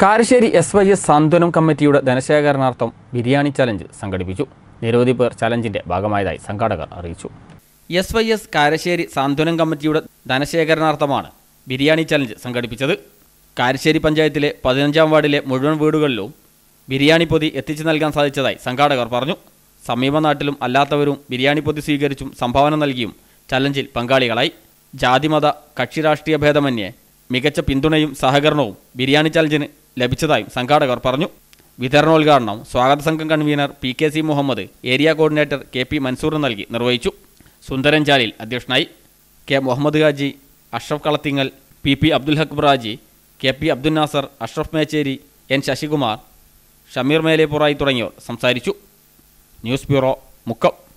Karassery S Y S Santhwanam കമ്മിറ്റിയുടെ ധനശേഖരണാർത്ഥം biryani challenge സംഘടിപ്പിച്ചു നിരവധി പേർ ചലഞ്ചിന്റെ ഭാഗമായതായി സംഘാടകർ അറിയിച്ചു S Y S Karassery Santhwanam കമ്മിറ്റിയുടെ ധനശേഖരണാർത്ഥമാണ് ബിരിയാണി ചലഞ്ച് സംഘടിപ്പിച്ചത് കാരശ്ശേരി പഞ്ചായത്തിലെ പതിനഞ്ചാം വാർഡിലെ മുഴുവൻ വീടുകളിലും ബിരിയാണി പൊതി എത്തിച്ചു നൽകാൻ സാധിച്ചതായി സംഘാടകർ പറഞ്ഞു സമീപ നാട്ടിലും അല്ലാത്തവരും ബിരിയാണി പൊതി സ്വീകരിച്ചും സംഭാവന നൽകിയും ചലഞ്ചിൽ പങ്കാളികളായി ജാതിമത കക്ഷി രാഷ്ട്രീയ ഭേദമന്യേ മികച്ച പിന്തുണയും സഹകരണവും ബിരിയാണി ചലഞ്ചിന് ലഭിച്ചതായും സംഘാടകർ പറഞ്ഞു വിതരണോദ്ഘാടനം സ്വാഗത സംഘം convener P K C Muhammad area coordinator K P Mansoor നൽകി നിർവഹിച്ചു സുന്ദരൻ ചാലിൽ അധ്യക്ഷനായി K Muhammad Haji Ashraf Kalathingal P P Abdul Haq ബ്രാജി K P Abdul Nasar Ashraf Mecheri N Shashikumar Shameer Melepurayi തുടങ്ങിയവർ സംസാരിച്ചു ന്യൂസ് ബ്യൂറോ മുക്കം